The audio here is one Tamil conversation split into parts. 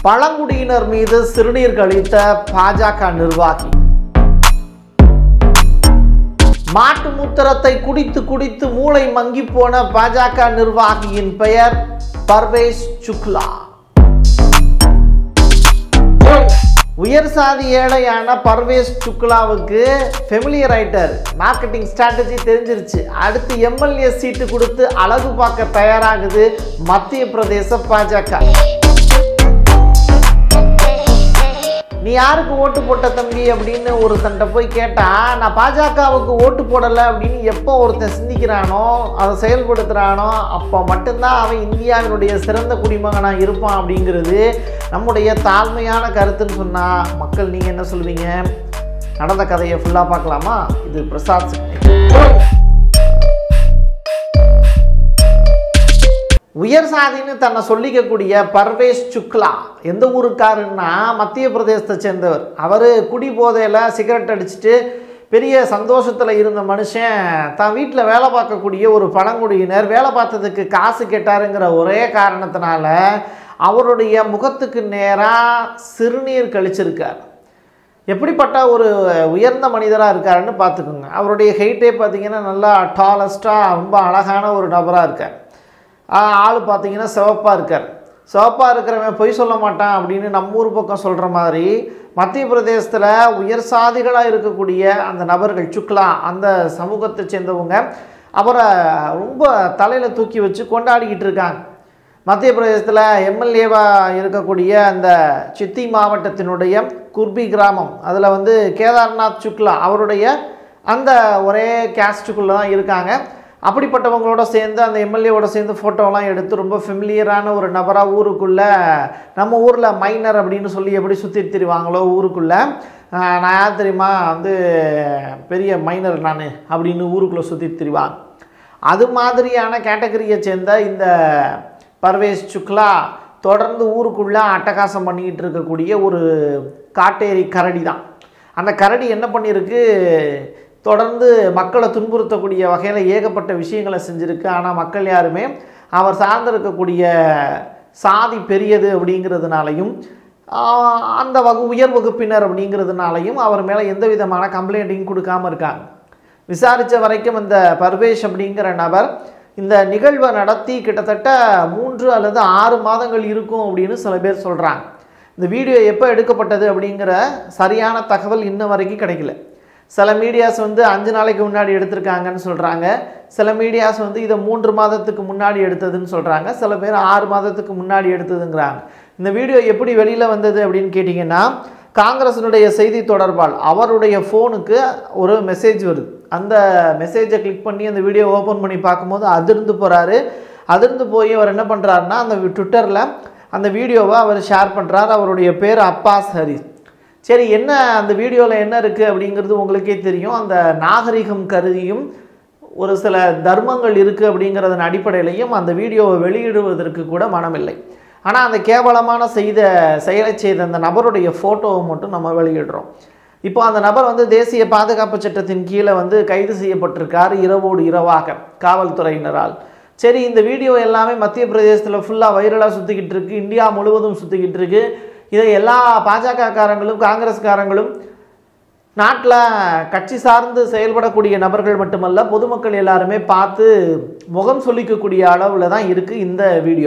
பழங்குடியினர் மீது சிறுநீர் கழித்த பாஜக நிர்வாகி மாட்டு மூத்திரத்தை குடித்து குடித்து மூளை மங்கி போன பாஜக நிர்வாகியின் பெயர் பர்வேஸ் சுக்லா உயர் சாதி ஏழையான பர்வேஸ் சுக்லாவுக்கு ஃபெமிலியர் ரைட்டர் மார்க்கெட்டிங் ஸ்ட்ராட்டஜி தெரிஞ்சிருச்சு அடுத்து எம்எல்ஏ சீட்டு கொடுத்து அழகு பார்க்க தயாராகுது மத்திய பிரதேச பாஜக நீ யாருக்கு ஓட்டு போட்ட தம்பி அப்படின்னு ஒருத்தன்ட்ட போய் கேட்டா நான் பாஜகவுக்கு ஓட்டு போடலை அப்படின்னு எப்போ ஒருத்தன் சிந்திக்கிறானோ அதை செயல்படுத்துகிறானோ அப்போ மட்டும்தான் அவன் இந்தியாவினுடைய சிறந்த குடிமகனாக இருப்பான் அப்படிங்கிறது நம்முடைய தாழ்மையான கருத்துன்னு சொன்னால் மக்கள் நீங்கள் என்ன சொல்லுவீங்க நடந்த கதையை ஃபுல்லாக பார்க்கலாமா இது பிரசாத் சிக்னே உயர் சாதின்னு தன்னை சொல்லிக்கக்கூடிய பர்வேஸ் சுக்லா எந்த ஊருக்காருன்னா மத்திய பிரதேசத்தை சேர்ந்தவர் அவர் குடி போதையில் சிகரெட் அடிச்சுட்டு பெரிய சந்தோஷத்தில் இருந்த மனுஷன் தான் வீட்டில் வேலை பார்க்கக்கூடிய ஒரு பழங்குடியினர் வேலை பார்த்ததுக்கு காசு கேட்டாருங்கிற ஒரே காரணத்தினால அவருடைய முகத்துக்கு நேராக சிறுநீர் கழிச்சிருக்கார் எப்படிப்பட்ட ஒரு உயர்ந்த மனிதராக இருக்காருன்னு பார்த்துக்கோங்க அவருடைய ஹைட்டே பார்த்தீங்கன்னா நல்லா டாலஸ்ட்டாக ரொம்ப அழகான ஒரு நபராக இருக்கார் ஆ- ஆள் பார்த்தீங்கன்னா சிவப்பாக இருக்கார் சிவப்பாக இருக்கிறவன் பொய் சொல்ல மாட்டான் அப்படின்னு நம்ம ஊர் பக்கம் சொல்கிற மாதிரி மத்திய பிரதேசத்தில் உயர் சாதிகளாக இருக்கக்கூடிய அந்த நபர்கள் சுக்லா அந்த சமூகத்தை சேர்ந்தவங்க அவரை ரொம்ப தலையில் தூக்கி வச்சு கொண்டாடிக்கிட்டு இருக்காங்க மத்திய பிரதேசத்தில் எம்எல்ஏவாக இருக்கக்கூடிய அந்த சித்தி மாவட்டத்தினுடைய குர்பி கிராமம் அதில் வந்து கேதார்நாத் சுக்லா அவருடைய அந்த ஒரே கேஸ்ட்டுக்குள்ளே தான் இருக்காங்க அப்படிப்பட்டவங்களோட சேர்ந்து அந்த எம்எல்ஏவோட சேர்ந்து ஃபோட்டோலாம் எடுத்து ரொம்ப ஃபெமிலியரான ஒரு நபராக ஊருக்குள்ளே நம்ம ஊரில் மைனர் அப்படின்னு சொல்லி எப்படி சுற்றிட்டு திரிவாங்களோ ஊருக்குள்ளே ஆஹ், நான் யார் தெரியுமா வந்து பெரிய மைனர் நான் அப்படின்னு ஊருக்குள்ளே சுற்றிட்டு திரிவாங்க அது மாதிரியான கேட்டகரியை சேர்ந்த இந்த பர்வேஸ் சுக்லா தொடர்ந்து ஊருக்குள்ளே அட்டகாசம் பண்ணிக்கிட்டு இருக்கக்கூடிய ஒரு காட்டேரி கரடி தான் அந்த கரடி என்ன பண்ணியிருக்கு தொடர்ந்து மக்களை துன்புறுத்தக்கூடிய வகையில் ஏகப்பட்ட விஷயங்களை செஞ்சுருக்கு ஆனால் மக்கள் யாருமே அவர் சார்ந்திருக்கக்கூடிய சாதி பெரியது அப்படிங்கிறதுனாலையும் ஆஹ், அந்த வகு உயர் வகுப்பினர் அப்படிங்கிறதுனாலையும் அவர் மேலே எந்த விதமான கம்ப்ளைண்ட்டையும் கொடுக்காம இருக்காங்க விசாரித்த வரைக்கும் இந்த பர்வேஷ் அப்படிங்கிற நபர் இந்த நிகழ்வை நடத்தி கிட்டத்தட்ட மூன்று அல்லது ஆறு மாதங்கள் இருக்கும் அப்படின்னு சில பேர் சொல்கிறாங்க இந்த வீடியோ எப்போ எடுக்கப்பட்டது அப்படிங்கிற சரியான தகவல் இன்ன வரைக்கும் கிடைக்கல சில மீடியாஸ் வந்து அஞ்சு நாளைக்கு முன்னாடி எடுத்திருக்காங்கன்னு சொல்கிறாங்க சில மீடியாஸ் வந்து இதை மூன்று மாதத்துக்கு முன்னாடி எடுத்ததுன்னு சொல்கிறாங்க சில பேர் ஆறு மாதத்துக்கு முன்னாடி எடுத்ததுங்கிறாங்க இந்த வீடியோ எப்படி வெளியில் வந்தது அப்படின்னு கேட்டிங்கன்னா காங்கிரஸினுடைய செய்தி தொடர்பால் அவருடைய ஃபோனுக்கு ஒரு மெசேஜ் வருது அந்த மெசேஜை கிளிக் பண்ணி அந்த வீடியோ ஓப்பன் பண்ணி பார்க்கும்போது அதிர்ந்து போகிறாரு அதிர்ந்து போய் அவர் என்ன பண்ணுறாருன்னா அந்த ட்விட்டரில் அந்த வீடியோவை அவர் ஷேர் பண்ணுறாரு அவருடைய பேர் அப்பாஸ் ஹரிஸ் சரி என்ன அந்த வீடியோவில் என்ன இருக்குது அப்படிங்கிறது உங்களுக்கே தெரியும் அந்த நாகரிகம் கருதியும் ஒரு சில தர்மங்கள் இருக்குது அப்படிங்கிறதன் அடிப்படையிலையும் அந்த வீடியோவை வெளியிடுவதற்கு கூட மனமில்லை ஆனால் அந்த கேவலமான செய்த செயலை செய்த அந்த நபருடைய ஃபோட்டோவை மட்டும் நம்ம வெளியிடுறோம் இப்போ அந்த நபர் வந்து தேசிய பாதுகாப்பு சட்டத்தின் கீழே வந்து கைது செய்யப்பட்டிருக்கார் இரவோடு இரவாக காவல்துறையினரால் சரி இந்த வீடியோ எல்லாமே மத்திய பிரதேசத்தில் ஃபுல்லாக வைரலாக சுற்றிக்கிட்டு இருக்கு இந்தியா முழுவதும் சுற்றிக்கிட்டு இருக்கு இதை எல்லா பாஜகக்காரங்களும் காங்கிரஸ்காரங்களும் நாட்டில் கட்சி சார்ந்து செயல்படக்கூடிய நபர்கள் மட்டுமல்ல பொதுமக்கள் எல்லாருமே பார்த்து முகம் சொல்லிக்கக்கூடிய அளவில் தான் இருக்குது இந்த வீடியோ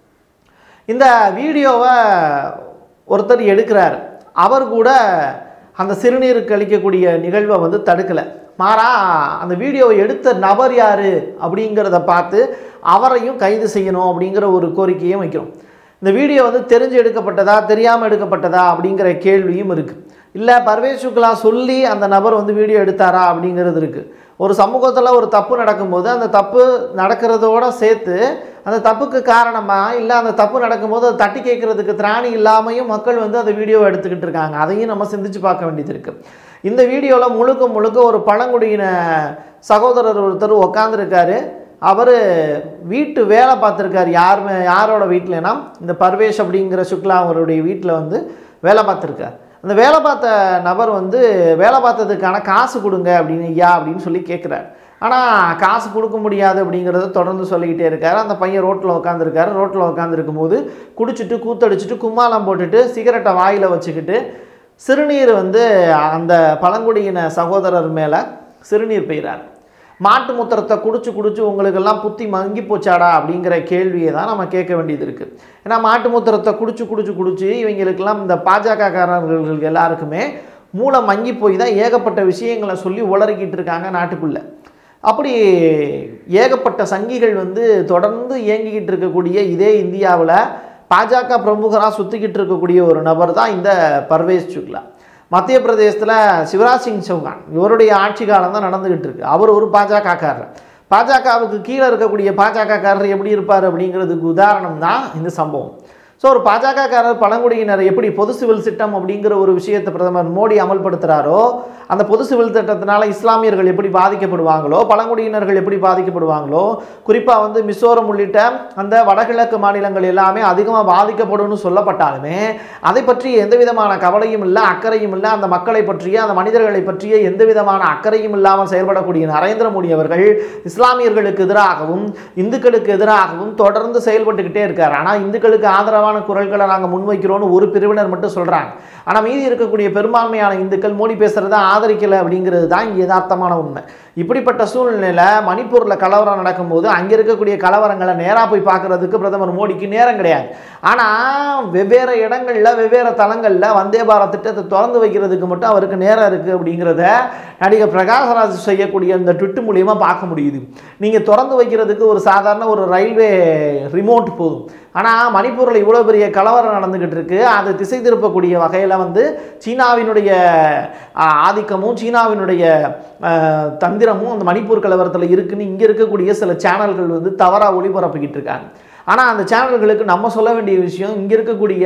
இந்த வீடியோவை ஒருத்தர் எடுக்கிறார் அவர் கூட அந்த சிறுநீர் கழிக்கக்கூடிய நிகழ்வை வந்து தடுக்கலை மாறா அந்த வீடியோவை எடுத்த நபர் யார் அப்படிங்கிறத பார்த்து அவரையும் கைது செய்யணும் அப்படிங்கிற ஒரு கோரிக்கையும் வைக்கிறோம் இந்த வீடியோ வந்து தெரிஞ்சு எடுக்கப்பட்டதா தெரியாமல் எடுக்கப்பட்டதா அப்படிங்கிற கேள்வியும் இருக்குது இல்லை பர்வேஷ் சுக்லா சொல்லி அந்த நபர் வந்து வீடியோ எடுத்தாரா அப்படிங்கிறது இருக்குது ஒரு சமூகத்தில் ஒரு தப்பு நடக்கும்போது அந்த தப்பு நடக்கிறதோட சேர்த்து அந்த தப்புக்கு காரணமாக இல்லை அந்த தப்பு நடக்கும்போது அதை தட்டி கேட்கறதுக்கு திராணி இல்லாமையும் மக்கள் வந்து அந்த வீடியோவை எடுத்துக்கிட்டு இருக்காங்க அதையும் நம்ம சிந்திச்சு பார்க்க வேண்டியது இருக்குது இந்த வீடியோவில் முழுக்க முழுக்க ஒரு பழங்குடியின சகோதரர் ஒருத்தர் உக்காந்துருக்காரு அவர் வீட்டு வேலை பார்த்துருக்காரு யார் மே- யாரோட வீட்டிலனா இந்த பர்வேஷ் அப்படிங்கிற சுக்லா அவருடைய வீட்டில் வந்து வேலை பார்த்துருக்கார் அந்த வேலை பார்த்த நபர் வந்து வேலை பார்த்ததுக்கான காசு கொடுங்க அப்படின்னு ஐயா அப்படின்னு சொல்லி கேட்குறாரு ஆனால் காசு கொடுக்க முடியாது அப்படிங்கிறத தொடர்ந்து சொல்லிக்கிட்டே இருக்காரு அந்த பையன் ரோட்டில் உட்காந்துருக்காரு ரோட்டில் உட்காந்துருக்கும் போது குடிச்சிட்டு கூத்தடிச்சிட்டு கும்மாளம் போட்டுட்டு சிகரெட்டை வாயில் வச்சுக்கிட்டு சிறுநீர் வந்து அந்த பழங்குடியின சகோதரர் மேலே சிறுநீர் பெய்கிறார் மாட்டு மூத்திரத்தை குடிச்சு குடிச்சு உங்களுக்கெல்லாம் புத்தி மங்கி போச்சாடா அப்படிங்கிற கேள்வியை தான் நம்ம கேட்க வேண்டியது இருக்குது ஏன்னா மாட்டு மூத்திரத்தை குடிச்சு குடிச்சு குடிச்சு இவங்களுக்கெல்லாம் இந்த பாஜக காரர்களுக்கு எல்லாருக்குமே மூளை மங்கி போய் தான் ஏகப்பட்ட விஷயங்களை சொல்லி உளறிக்கிட்டு இருக்காங்க நாட்டுக்குள்ளே அப்படி ஏகப்பட்ட சங்கிகள் வந்து தொடர்ந்து இயங்கிக்கிட்டு இருக்கக்கூடிய இதே இந்தியாவில் பாஜக பிரமுகராக சுற்றிக்கிட்டு இருக்கக்கூடிய ஒரு நபர் தான் இந்த பர்வேஸ் சுக்லா மத்திய பிரதேசத்தில் சிவராஜ் சிங் சௌகான் இவருடைய ஆட்சி காலம் தான் நடந்துக்கிட்டு இருக்கு அவர் ஒரு பாஜகக்காரர் பாஜகவுக்கு கீழே இருக்கக்கூடிய பாஜகக்காரர் எப்படி இருப்பார் அப்படிங்கிறதுக்கு உதாரணம் தான் இந்த சம்பவம் ஸோ ஒரு பாஜகக்காரர் பழங்குடியினர் எப்படி பொது சிவில் திட்டம் அப்படிங்கிற ஒரு விஷயத்தை பிரதமர் மோடி அமல்படுத்துகிறாரோ அந்த பொது சிவில் திட்டத்தினால இஸ்லாமியர்கள் எப்படி பாதிக்கப்படுவாங்களோ பழங்குடியினர்கள் எப்படி பாதிக்கப்படுவாங்களோ குறிப்பாக வந்து மிசோரம் உள்ளிட்ட அந்த வடகிழக்கு மாநிலங்கள் எல்லாமே அதிகமாக பாதிக்கப்படும்னு சொல்லப்பட்டாலுமே அதை பற்றி எந்த விதமான கவலையும் இல்லை அக்கறையும் இல்லை அந்த மக்களை பற்றிய அந்த மனிதர்களை பற்றிய எந்த விதமான அக்கறையும் இல்லாமல் செயல்படக்கூடிய நரேந்திர மோடி அவர்கள் இஸ்லாமியர்களுக்கு எதிராகவும் இந்துக்களுக்கு எதிராகவும் தொடர்ந்து செயல்பட்டுக்கிட்டே இருக்கார் ஆனால் இந்துக்களுக்கு ஆதரவான குரல்களை நாங்கள் முன்வைக்கிறோம்னு ஒரு பிரிவினர் மட்டும் சொல்கிறாங்க ஆனால் மீதி இருக்கக்கூடிய பெரும்பான்மையான இந்துக்கள் மோடி பேசுகிறத ஆதரிக்கலை அப்படிங்கிறது தான் இங்கே யதார்த்தமான உண்மை இப்படிப்பட்ட சூழ்நிலையில் மணிப்பூரில் கலவரம் நடக்கும்போது அங்கே இருக்கக்கூடிய கலவரங்களை நேராக போய் பார்க்குறதுக்கு பிரதமர் மோடிக்கு நேரம் கிடையாது ஆனால் வெவ்வேறு இடங்களில் வெவ்வேறு தளங்களில் வந்தே பாரத் திட்டத்தை திறந்து வைக்கிறதுக்கு மட்டும் அவருக்கு நேரம் இருக்குது அப்படிங்கிறத நடிகர் பிரகாஷ்ராஜ் செய்யக்கூடிய இந்த ட்விட்டு மூலியமாக பார்க்க முடியுது நீங்கள் திறந்து வைக்கிறதுக்கு ஒரு சாதாரண ஒரு ரயில்வே ரிமோட் போதும் ஆனால் மணிப்பூரில் இவ்வளோ பெரிய கலவரம் நடந்துக்கிட்டு இருக்கு அதை திசை திருப்பக்கூடிய வகையில் வந்து சீனாவினுடைய ஆ, ஆதிக்கமும் சீனாவினுடைய ஆ, தந்திரமும் அந்த மணிப்பூர் கலவரத்தில் இருக்குன்னு இங்கே இருக்கக்கூடிய சில சேனல்கள் வந்து தவறாக ஒளிபரப்பிக்கிட்டு இருக்காங்க ஆனால் அந்த சேனல்களுக்கு நம்ம சொல்ல வேண்டிய விஷயம் இங்கே இருக்கக்கூடிய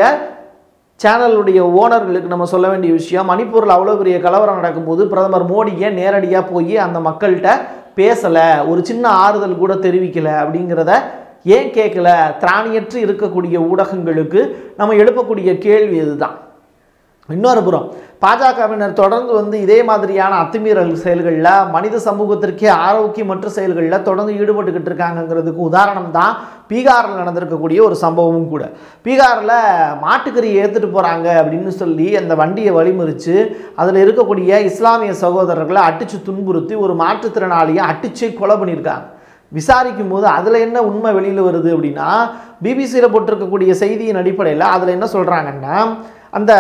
சேனலுடைய ஓனர்களுக்கு நம்ம சொல்ல வேண்டிய விஷயம் மணிப்பூரில் அவ்வளோ பெரிய கலவரம் நடக்கும்போது பிரதமர் மோடி ஏன் நேரடியாக போய் அந்த மக்கள்கிட்ட பேசலை ஒரு சின்ன ஆறுதல் கூட தெரிவிக்கலை அப்படிங்கிறத ஏன் கேட்கல திராணியற்று இருக்கக்கூடிய ஊடகங்களுக்கு நம்ம எழுப்பக்கூடிய கேள்வி இதுதான் இன்னொரு புறம் பாஜகவினர் தொடர்ந்து வந்து இதே மாதிரியான அத்துமீறல் செயல்களில் மனித சமூகத்திற்கே ஆரோக்கியமற்ற செயல்களில் தொடர்ந்து ஈடுபட்டுக்கிட்டு இருக்காங்கங்கிறதுக்கு உதாரணம் தான் பீகாரில் நடந்திருக்கக்கூடிய ஒரு சம்பவமும் கூட பீகாரில் மாட்டுக்கறி ஏற்றுட்டு போகிறாங்க அப்படின்னு சொல்லி அந்த வண்டியை வழிமறித்து அதில் இருக்கக்கூடிய இஸ்லாமிய சகோதரர்களை அடித்து துன்புறுத்தி ஒரு மாற்றுத்திறனாளியை அடிச்சு கொலை பண்ணியிருக்காங்க விசாரிக்கும் போது அதில் என்ன உண்மை வெளியில் வருது அப்படின்னா பிபிசியில் போட்டிருக்கக்கூடிய செய்தியின் அடிப்படையில் அதில் என்ன சொல்கிறாங்கன்னா அந்த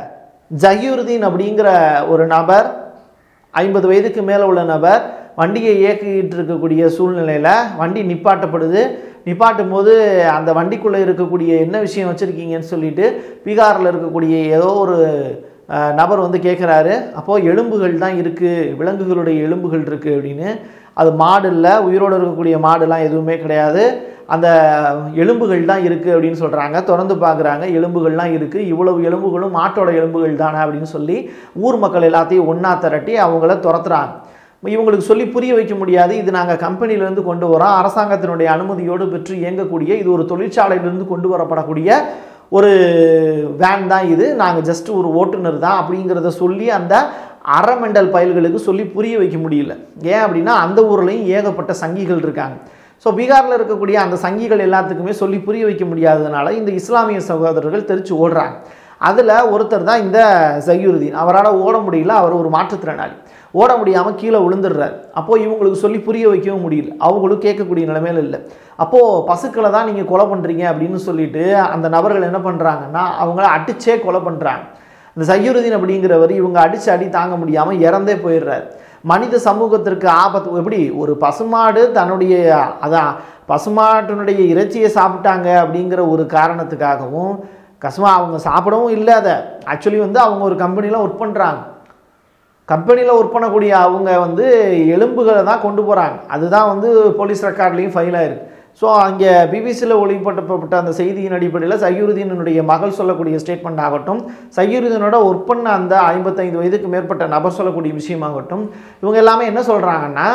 ஜஹீருதீன் அப்படிங்கிற ஒரு நபர் ஐம்பது வயதுக்கு மேலே உள்ள நபர் வண்டியை இயக்கிட்டு இருக்கக்கூடிய சூழ்நிலையில் வண்டி நிப்பாட்டப்படுது நிப்பாட்டும் போது அந்த வண்டிக்குள்ளே இருக்கக்கூடிய என்ன விஷயம் வச்சுருக்கீங்கன்னு சொல்லிட்டு பீகாரில் இருக்கக்கூடிய ஏதோ ஒரு அஹ், நபர் வந்து கேட்குறாரு அப்போது எலும்புகள் தான் இருக்குது விலங்குகளுடைய எலும்புகள் இருக்குது அப்படின்னு அது மாடு இல்லை உயிரோடு இருக்கக்கூடிய மாடுலாம் எதுவுமே கிடையாது அந்த எலும்புகள் தான் இருக்குது அப்படின்னு சொல்கிறாங்க திறந்து பார்க்குறாங்க எலும்புகள்லாம் இருக்குது இவ்வளவு எலும்புகளும் மாட்டோட எலும்புகள் தானே அப்படின்னு சொல்லி ஊர் மக்கள் எல்லாத்தையும் ஒன்றா திரட்டி அவங்கள துரத்துறாங்க இவங்களுக்கு சொல்லி புரிய வைக்க முடியாது இது நாங்கள் கம்பெனிலேருந்து கொண்டு வரோம் அரசாங்கத்தினுடைய அனுமதியோடு பெற்று இயங்கக்கூடிய இது ஒரு தொழிற்சாலையிலிருந்து கொண்டு வரப்படக்கூடிய ஒரு வேன் தான் இது நாங்கள் ஜஸ்ட் ஒரு ஓட்டுநர் தான் அப்படிங்கிறத சொல்லி அந்த அறமெண்டல் பயல்களுக்கு சொல்லி புரிய வைக்க முடியல ஏன் அப்படின்னா அந்த ஊர்லேயும் ஏகப்பட்ட சங்கிகள் இருக்காங்க ஸோ பீகாரில் இருக்கக்கூடிய அந்த சங்கிகள் எல்லாத்துக்குமே சொல்லி புரிய வைக்க முடியாததுனால இந்த இஸ்லாமிய சகோதரர்கள் தெரிச்சு ஓடுறாங்க அதில் ஒருத்தர் தான் இந்த ஜஹீருதீன் அவரால் ஓட முடியல அவர் ஒரு மாற்றுத்திறனாளி ஓட முடியாமல் கீழே விழுந்துடுறாரு அப்போது இவங்களுக்கு சொல்லி புரிய வைக்கவும் முடியல அவங்களும் கேட்கக்கூடிய நிலைமையில இல்லை அப்போது பசுக்களை தான் நீங்கள் கொலை பண்ணுறீங்க அப்படின்னு சொல்லிட்டு அந்த நபர்கள் என்ன பண்ணுறாங்கன்னா அவங்கள அடிச்சே கொலை பண்ணுறாங்க இந்த சையுருதீன் அப்படிங்கிறவர் இவங்க அடிச்சு அடி தாங்க முடியாமல் இறந்தே போயிடுறாரு மனித சமூகத்திற்கு ஆபத்து எப்படி ஒரு பசுமாடு தன்னுடைய அதான் பசுமாட்டினுடைய இறைச்சியை சாப்பிட்டாங்க அப்படிங்கிற ஒரு காரணத்துக்காகவும் கசுமா அவங்க சாப்பிடவும் இல்லை அதை ஆக்சுவலி வந்து அவங்க ஒரு கம்பெனியில் ஒர்க் பண்ணுறாங்க கம்பெனியில் ஒர்க் பண்ணக்கூடிய அவங்க வந்து எலும்புகளை தான் கொண்டு போகிறாங்க அதுதான் வந்து போலீஸ் ரெக்கார்ட்லேயும் ஃபைல் ஆயிருக்கு ஸோ அங்கே பிபிசியில் ஒளிபரப்பப்பட்ட அந்த செய்தியின் அடிப்படையில் சையுருதீனுடைய மகள் சொல்லக்கூடிய ஸ்டேட்மெண்ட் ஆகட்டும் சையுருதீனோட ஒர்க் பண்ண அந்த ஐம்பத்தைந்து வயதுக்கு மேற்பட்ட நபர் சொல்லக்கூடிய விஷயமாகட்டும் இவங்க எல்லாமே என்ன சொல்கிறாங்கன்னா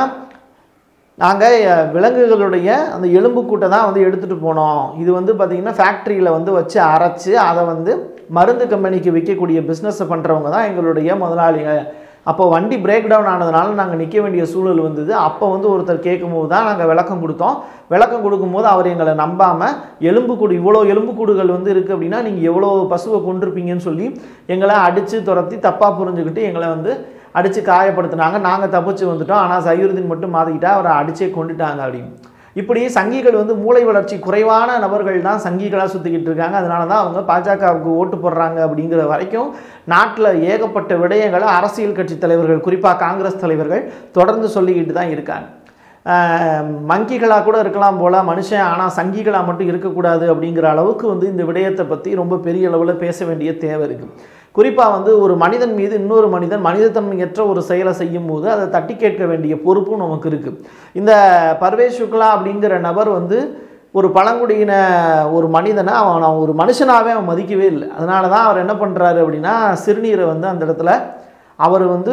நாங்கள் விலங்குகளுடைய அந்த எலும்புக்கூட்டை தான் வந்து எடுத்துகிட்டு போனோம் இது வந்து பார்த்திங்கன்னா ஃபேக்ட்ரியில் வந்து வச்சு அரைச்சி அதை வந்து மருந்து கம்பெனிக்கு விற்கக்கூடிய பிஸ்னஸை பண்ணுறவங்க தான் எங்களுடைய முதலாளிகள் அப்போ வண்டி பிரேக் டவுன் ஆனதுனால நாங்கள் நிற்க வேண்டிய சூழல் வந்தது அப்போ வந்து ஒருத்தர் கேட்கும்போது தான் நாங்கள் விளக்கம் கொடுத்தோம் விளக்கம் கொடுக்கும்போது அவர் எங்களை நம்பாமல் எலும்புக்கூடு இவ்வளோ எலும்புக்கூடுகள் வந்து இருக்குது அப்படின்னா நீங்கள் எவ்வளோ பசுவை கொண்டிருப்பீங்கன்னு சொல்லி எங்களை அடித்து துரத்தி தப்பாக புரிஞ்சுக்கிட்டு எங்களை வந்து அடித்து காயப்படுத்தினாங்க நாங்கள் தப்பிச்சு வந்துட்டோம் ஆனால் சையுருதீன் மட்டும் மாற்றிக்கிட்டா அவரை அடிச்சே கொண்டுட்டாங்க அப்படின்னு இப்படி சங்கிகள் வந்து மூளை வளர்ச்சி குறைவான நபர்கள் தான் சங்கிகளாக சுற்றிக்கிட்டு இருக்காங்க அதனால தான் அவங்க பாஜகவுக்கு ஓட்டு போடுறாங்க அப்படிங்கிற வரைக்கும் நாட்டில் ஏகப்பட்ட விடயங்களை அரசியல் கட்சி தலைவர்கள் குறிப்பாக காங்கிரஸ் தலைவர்கள் தொடர்ந்து சொல்லிக்கிட்டு தான் இருக்காங்க மங்கிகளாக கூட இருக்கலாம் போல் மனுஷன் ஆனால் சங்கிகளாக மட்டும் இருக்கக்கூடாது அப்படிங்கிற அளவுக்கு வந்து இந்த விடயத்தை பற்றி ரொம்ப பெரிய அளவில் பேச வேண்டிய தேவை இருக்குது குறிப்பாக வந்து ஒரு மனிதன் மீது இன்னொரு மனிதன் மனிதத்தன்மையற்ற ஒரு செயலை செய்யும் போது அதை தட்டி கேட்க வேண்டிய பொறுப்பும் நமக்கு இருக்குது இந்த பர்வேஷ் சுக்லா அப்படிங்கிற நபர் வந்து ஒரு பழங்குடியின ஒரு மனிதனை அவன் அவன் ஒரு மனுஷனாகவே அவன் மதிக்கவே இல்லை அதனால தான் அவர் என்ன பண்ணுறாரு அப்படின்னா சிறுநீரை வந்து அந்த இடத்துல அவர் வந்து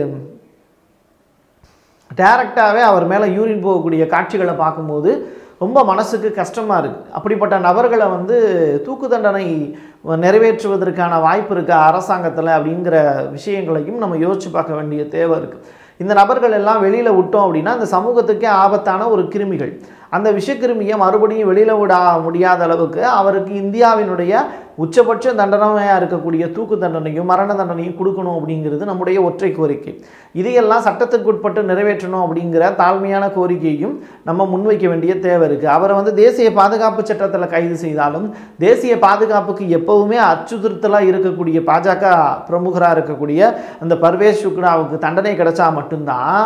டைரக்டாகவே அவர் மேலே யூரின் போகக்கூடிய காட்சிகளை பார்க்கும்போது ரொம்ப மனசுக்கு கஷ்டமாக இருக்குது அப்படிப்பட்ட நபர்களை வந்து தூக்கு தண்டனை நிறைவேற்றுவதற்கான வாய்ப்பு இருக்கா அரசாங்கத்தில் அப்படிங்கிற விஷயங்களையும் நம்ம யோசித்து பார்க்க வேண்டிய தேவை இருக்குது இந்த நபர்கள் எல்லாம் வெளியில் விட்டோம் அப்படின்னா அந்த சமூகத்துக்கே ஆபத்தான ஒரு கிருமிகள் அந்த விஷக்கிருமியை மறுபடியும் வெளியில் விட முடியாத அளவுக்கு அவருக்கு இந்தியாவினுடைய உச்சபட்ச தண்டனையாக இருக்கக்கூடிய தூக்கு தண்டனையும் மரண தண்டனையும் கொடுக்கணும் அப்படிங்கிறது நம்முடைய ஒற்றை கோரிக்கை இதையெல்லாம் சட்டத்துக்கு உட்பட்டு நிறைவேற்றணும் அப்படிங்கிற தாழ்மையான கோரிக்கையும் நம்ம முன்வைக்க வேண்டிய தேவை இருக்குது அவரை வந்து தேசிய பாதுகாப்பு சட்டத்தில் கைது செய்தாலும் தேசிய பாதுகாப்புக்கு எப்போவுமே அச்சுறுத்தலாக இருக்கக்கூடிய பாஜக பிரமுகராக இருக்கக்கூடிய அந்த பர்வேஷ் சுக்ராவுக்கு தண்டனை கிடைச்சா மட்டும்தான்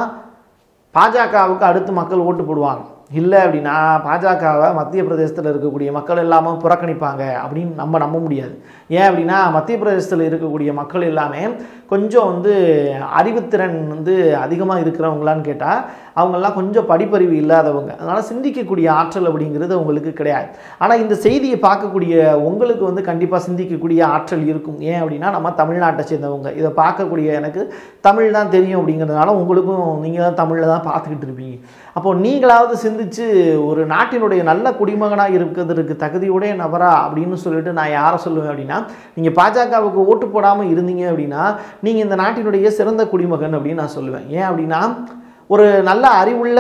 பாஜகவுக்கு அடுத்து மக்கள் ஓட்டு போடுவாங்க இல்லை அப்படின்னா பாஜகவை மத்திய பிரதேசத்தில் இருக்கக்கூடிய மக்கள் எல்லாமே புறக்கணிப்பாங்க அப்படின்னு நம்ம நம்ப முடியாது ஏன் அப்படின்னா மத்திய பிரதேசத்தில் இருக்கக்கூடிய மக்கள் எல்லாமே கொஞ்சம் வந்து அறிவுத்திறன் வந்து அதிகமாக இருக்கிறவங்களான்னு கேட்டால் அவங்கெல்லாம் கொஞ்சம் படிப்பறிவு இல்லாதவங்க அதனால் சிந்திக்கக்கூடிய ஆற்றல் அப்படிங்கிறது அவங்களுக்கு கிடையாது ஆனால் இந்த செய்தியை பார்க்கக்கூடிய உங்களுக்கு வந்து கண்டிப்பாக சிந்திக்கக்கூடிய ஆற்றல் இருக்கும் ஏன் அப்படின்னா நம்ம தமிழ்நாட்டை சேர்ந்தவங்க இதை பார்க்கக்கூடிய எனக்கு தமிழ் தான் தெரியும் அப்படிங்கிறதுனால உங்களுக்கும் நீங்கள் தான் தமிழில் தான் பார்த்துக்கிட்டு இருப்பீங்க அப்போது நீங்களாவது சிந்திச்சு ஒரு நாட்டினுடைய நல்ல குடிமகனாக இருக்கிறதுக்கு தகுதியுடைய நபரா அப்படின்னு சொல்லிட்டு நான் யாரை சொல்லுவேன் அப்படின்னா நீங்கள் பாஜகவுக்கு ஓட்டு போடாமல் இருந்தீங்க அப்படின்னா நீங்கள் இந்த நாட்டினுடைய சிறந்த குடிமகன் அப்படின்னு நான் சொல்லுவேன் ஏன் அப்படின்னா ஒரு நல்ல அறிவுள்ள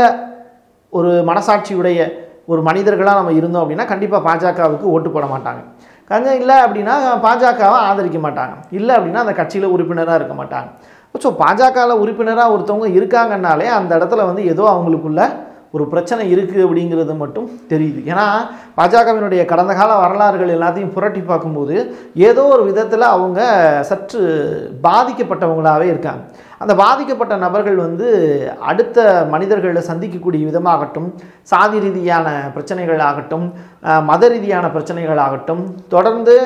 ஒரு மனசாட்சியுடைய ஒரு மனிதர்களாக நம்ம இருந்தோம் அப்படின்னா கண்டிப்பாக பாஜகவுக்கு ஓட்டு போட மாட்டாங்க கொஞ்சம் இல்லை அப்படின்னா பாஜகவை ஆதரிக்க மாட்டாங்க இல்லை அப்படின்னா அந்த கட்சியில் உறுப்பினராக இருக்க மாட்டாங்க ஸோ பாஜகவில் உறுப்பினராக ஒருத்தவங்க இருக்காங்கன்னாலே அந்த இடத்துல வந்து ஏதோ அவங்களுக்குள்ள ஒரு பிரச்சனை இருக்குது அப்படிங்கிறது மட்டும் தெரியுது ஏன்னா பாஜகவினுடைய கடந்த கால வரலாறுகள் எல்லாத்தையும் புரட்டி பார்க்கும்போது ஏதோ ஒரு விதத்தில் அவங்க சற்று பாதிக்கப்பட்டவங்களாகவே இருக்காங்க அந்த பாதிக்கப்பட்ட நபர்கள் வந்து அடுத்த மனிதர்களை சந்திக்கக்கூடிய விதமாகட்டும் சாதி ரீதியான பிரச்சனைகள் ஆகட்டும் மத ரீதியான பிரச்சனைகள் ஆகட்டும் தொடர்ந்து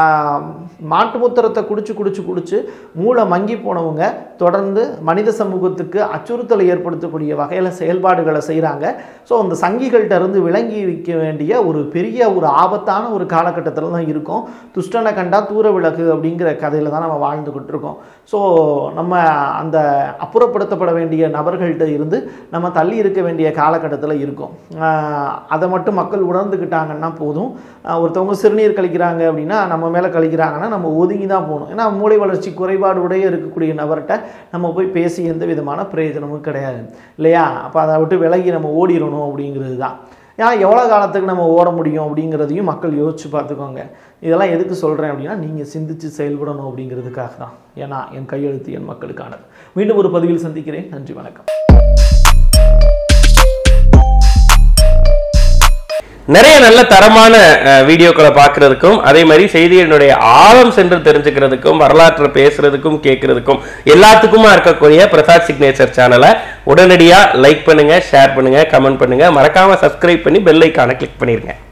மாட்டு மூத்திரத்தை குடிச்சு குடிச்சு குடிச்சு மூளை மங்கி போனவங்க தொடர்ந்து மனித சமூகத்துக்கு அச்சுறுத்தலை ஏற்படுத்தக்கூடிய வகையில் செயல்பாடுகளை செய்கிறாங்க ஸோ அந்த சங்கிகள்கிட்ட இருந்து விளங்கி வைக்க வேண்டிய ஒரு பெரிய ஒரு ஆபத்தான ஒரு காலகட்டத்தில் தான் இருக்கும் துஷ்டனை கண்டா தூர விளக்கு அப்படிங்கிற கதையில் தான் நம்ம வாழ்ந்துக்கிட்டு இருக்கோம் ஸோ நம்ம அந்த அப்புறப்படுத்தப்பட வேண்டிய நபர்கள்ட்ட இருந்து நம்ம தள்ளி இருக்க வேண்டிய காலகட்டத்தில் இருக்கும் அதை மட்டும் மக்கள் உணர்ந்துக்கிட்டாங்கன்னா போதும் ஒருத்தவங்க சிறுநீர் கழிக்கிறாங்க அப்படின்னா நம்ம மேலே கழிக்கிறாங்கன்னா நம்ம ஒதுங்கி தான் போகணும் ஏன்னா மூளை வளர்ச்சி குறைபாடு உடைய இருக்கக்கூடிய நபர்கிட்ட நம்ம போய் பேசி எந்த விதமான பிரயோஜனமும் கிடையாது இல்லையா அப்போ அதை விட்டு விலகி நம்ம ஓடிடணும் அப்படிங்கிறது தான் ஏன்னா எவ்வளோ காலத்துக்கு நம்ம ஓட முடியும் அப்படிங்கிறதையும் மக்கள் யோசிச்சு பார்த்துக்கோங்க இதெல்லாம் எதுக்கு சொல்கிறேன் அப்படின்னா நீங்கள் சிந்தித்து செயல்படணும் அப்படிங்கிறதுக்காக தான் ஏன்னா என் கையெழுத்து என் மக்களுக்கானது மீண்டும் ஒரு பதிவில் சந்திக்கிறேன் நன்றி வணக்கம் நிறைய நல்ல தரமான அஹ், வீடியோக்களை பார்க்கறதுக்கும் அதே மாதிரி செய்திகளினுடைய ஆழம் சென்று தெரிஞ்சுக்கிறதுக்கும் வரலாற்றை பேசுறதுக்கும் கேட்கறதுக்கும் எல்லாத்துக்குமா இருக்கக்கூடிய பிரசாத் சிக்னேச்சர் சேனலை உடனடியாக லைக் பண்ணுங்க ஷேர் பண்ணுங்க கமெண்ட் பண்ணுங்க மறக்காம சப்ஸ்கிரைப் பண்ணி பெல் ஐக்கானை கிளிக் பண்ணிருங்க